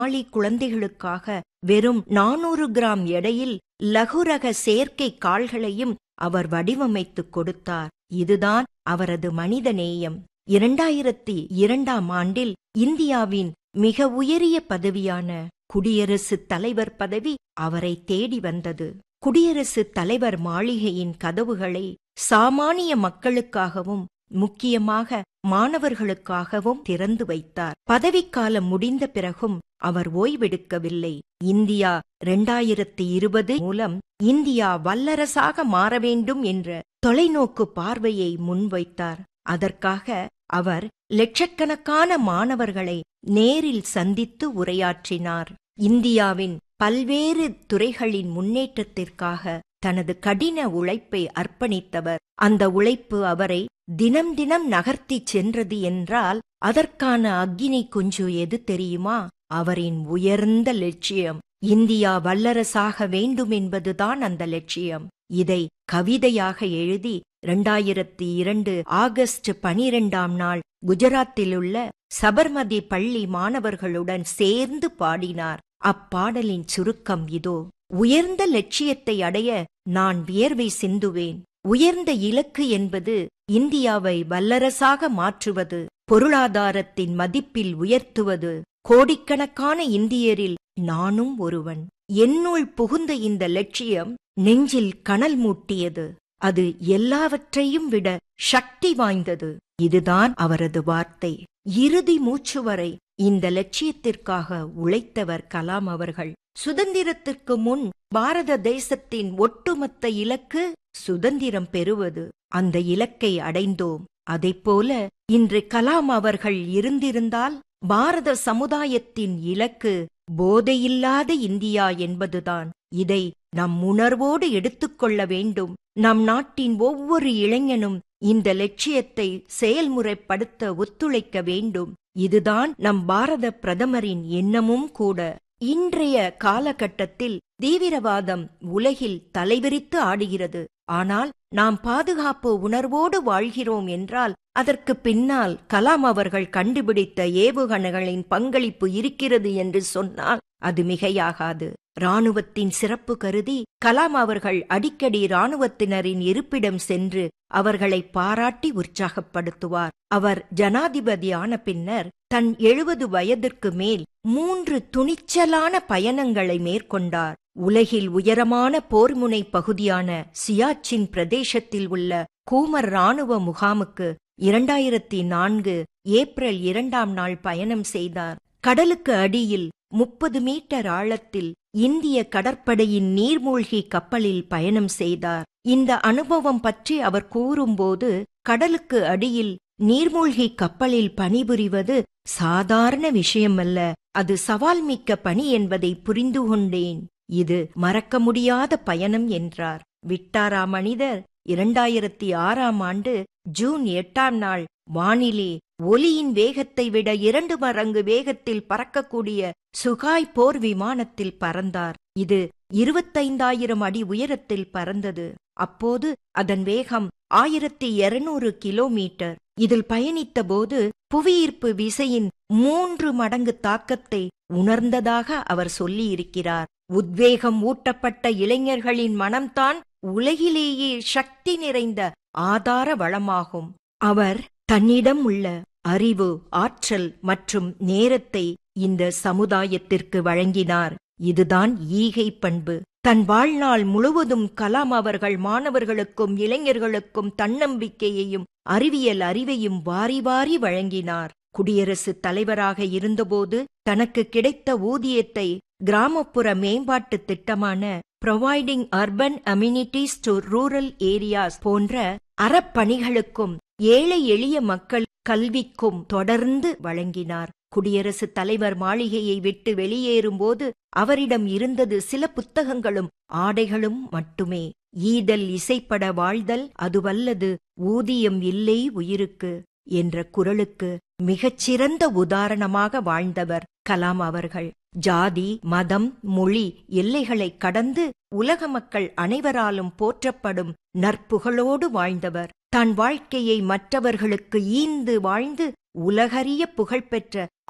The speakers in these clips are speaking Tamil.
மாளி குழந்தைகளுக்காக வெறும் நானூறு கிராம் எடையில் லகுரக செயற்கை கால்களையும் அவர் வடிவமைத்துக் கொடுத்தார் இதுதான் அவரது மனித நேயம் இரண்டாயிரத்தி இரண்டாம் ஆண்டில் இந்தியாவின் மிக உயரிய பதவியான குடியரசுத் தலைவர் பதவி அவரை தேடி வந்தது குடியரசுத் தலைவர் மாளிகையின் கதவுகளை சாமானிய மக்களுக்காகவும் முக்கியமாக மாணவர்களுக்காகவும் திறந்து வைத்தார் பதவிக்காலம் முடிந்த பிறகும் அவர் ஓய்வெடுக்கவில்லை இந்தியா இரண்டாயிரத்தி இருபது மூலம் இந்தியா வல்லரசாக மாற வேண்டும் என்ற தொலைநோக்கு பார்வையை முன்வைத்தார் அதற்காக அவர் லட்சக்கணக்கான மாணவர்களை நேரில் சந்தித்து உரையாற்றினார் இந்தியாவின் பல்வேறு துறைகளின் முன்னேற்றத்திற்காக தனது கடின உழைப்பை அர்ப்பணித்தவர் அந்த உழைப்பு அவரை தினம் தினம் நகர்த்திச் சென்றது என்றால் அதற்கான அக்கினி குஞ்சு எது தெரியுமா அவரின் உயர்ந்த லட்சியம் இந்தியா வல்லரசாக வேண்டும் என்பதுதான் அந்த லட்சியம் இதை கவிதையாக எழுதி இரண்டாயிரத்தி இரண்டு ஆகஸ்ட் பனிரெண்டாம் நாள் குஜராத்திலுள்ள சபர்மதி பள்ளி மாணவர்களுடன் சேர்ந்து பாடினார் அப்பாடலின் சுருக்கம் இதோ உயர்ந்த லட்சியத்தை அடைய நான் வியர்வை சிந்துவேன் உயர்ந்த இலக்கு என்பது இந்தியாவை வல்லரசாக மாற்றுவது பொருளாதாரத்தின் மதிப்பில் உயர்த்துவது கோடிக்கணக்கான இந்தியரில் நானும் ஒருவன் என்னுள் புகுந்த இந்த லட்சியம் நெஞ்சில் கனல் மூட்டியது அது எல்லாவற்றையும் விட சக்தி வாய்ந்தது இதுதான் அவரது வார்த்தை இறுதி மூச்சு வரை இந்த லட்சியத்திற்காக உழைத்தவர் கலாம் அவர்கள் சுதந்திரத்திற்கு முன் பாரத தேசத்தின் ஒட்டுமொத்த இலக்கு சுதந்திரம் பெறுவது அந்த இலக்கை அடைந்தோம் அதைப்போல இன்று கலாம் அவர்கள் இருந்திருந்தால் பாரத சமுதாயத்தின் இலக்கு போதையில்லாத இந்தியா என்பதுதான் இதை நம் உணர்வோடு எடுத்துக்கொள்ள வேண்டும் நம் நாட்டின் ஒவ்வொரு இளைஞனும் இந்த லட்சியத்தை செயல்முறைப்படுத்த ஒத்துழைக்க வேண்டும் இதுதான் நம் பாரத பிரதமரின் எண்ணமும் கூட இன்றைய காலகட்டத்தில் தீவிரவாதம் உலகில் தலைவிரித்து ஆடுகிறது ஆனால் நாம் பாதுகாப்பு உணர்வோடு வாழ்கிறோம் என்றால் அதற்கு பின்னால் கலாம் அவர்கள் கண்டுபிடித்த ஏவுகணைகளின் பங்களிப்பு இருக்கிறது என்று சொன்னால் அது மிகையாகாது ராணுவத்தின் சிறப்பு கருதி கலாம் அவர்கள் அடிக்கடி ராணுவத்தினரின் இருப்பிடம் சென்று அவர்களை பாராட்டி உற்சாகப்படுத்துவார் அவர் ஜனாதிபதியான பின்னர் தன் எழுபது வயதிற்கு மேல் மூன்று துணிச்சலான பயணங்களை மேற்கொண்டார் உலகில் உயரமான போர்முனை பகுதியான சியாச்சின் பிரதேசத்தில் உள்ள கூமர் ராணுவ முகாமுக்கு இரண்டாயிரத்தி நான்கு ஏப்ரல் இரண்டாம் நாள் பயணம் செய்தார் கடலுக்கு அடியில் முப்பது மீட்டர் ஆழத்தில் இந்திய கடற்படையின் நீர்மூழ்கி கப்பலில் பயணம் செய்தார் இந்த அனுபவம் பற்றி அவர் கூறும்போது கடலுக்கு அடியில் நீர்மூழ்கி கப்பலில் பணிபுரிவது சாதாரண விஷயமல்ல அது சவால் மிக்க பணி என்பதை புரிந்து கொண்டேன் இது மறக்க முடியாத பயணம் என்றார் விட்டாரா மனிதர் இரண்டாயிரத்தி ஆறாம் ஆண்டு ஜூன் எட்டாம் நாள் வானிலே ஒலியின் வேகத்தை விட இரண்டு மடங்கு வேகத்தில் பறக்கக்கூடிய சுகாய் போர் விமானத்தில் பறந்தார் இது இருபத்தைந்தாயிரம் அடி உயரத்தில் பறந்தது அப்போது அதன் வேகம் ஆயிரத்தி இருநூறு கிலோமீட்டர் இதில் பயணித்த போது புவியீர்ப்பு விசையின் மூன்று மடங்கு தாக்கத்தை உணர்ந்ததாக அவர் சொல்லியிருக்கிறார் உத்வேகம் ஊட்டப்பட்ட இளைஞர்களின் மனம்தான் உலகிலேயே சக்தி நிறைந்த ஆதார வளமாகும் அவர் தன்னிடம் உள்ள அறிவு ஆற்றல் மற்றும் நேரத்தை இந்த சமுதாயத்திற்கு வழங்கினார் இதுதான் ஈகை பண்பு தன் வாழ்நாள் முழுவதும் கலாம் அவர்கள் மாணவர்களுக்கும் இளைஞர்களுக்கும் தன்னம்பிக்கையையும் அறிவியல் அறிவையும் வாரி வாரி வழங்கினார் குடியரசுத் தலைவராக இருந்தபோது தனக்கு கிடைத்த ஊதியத்தை கிராமப்புற மேம்பாட்டு திட்டமான providing urban amenities to rural areas போன்ற அறப்பணிகளுக்கும் ஏழை எளிய மக்கள் கல்விக்கும் தொடர்ந்து வழங்கினார் குடியரசுத் தலைவர் மாளிகையை விட்டு வெளியேறும்போது அவரிடம் இருந்தது சில புத்தகங்களும் ஆடைகளும் மட்டுமே ஈதல் இசைப்பட வாழ்தல் அதுவல்லது ஊதியம் இல்லை உயிருக்கு என்ற குரலுக்கு மிகச்சிறந்த உதாரணமாக வாழ்ந்தவர் கலாம் அவர்கள் ஜாதி மதம் மொழி எல்லைகளை கடந்து உலக மக்கள் அனைவராலும் போற்றப்படும் நற்புகழோடு வாழ்ந்தவர் தன் வாழ்க்கையை மற்றவர்களுக்கு ஈந்து வாழ்ந்து உலகறிய புகழ்பெற்ற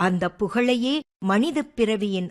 அந்த புகழையே மனிதப் பிறவியின்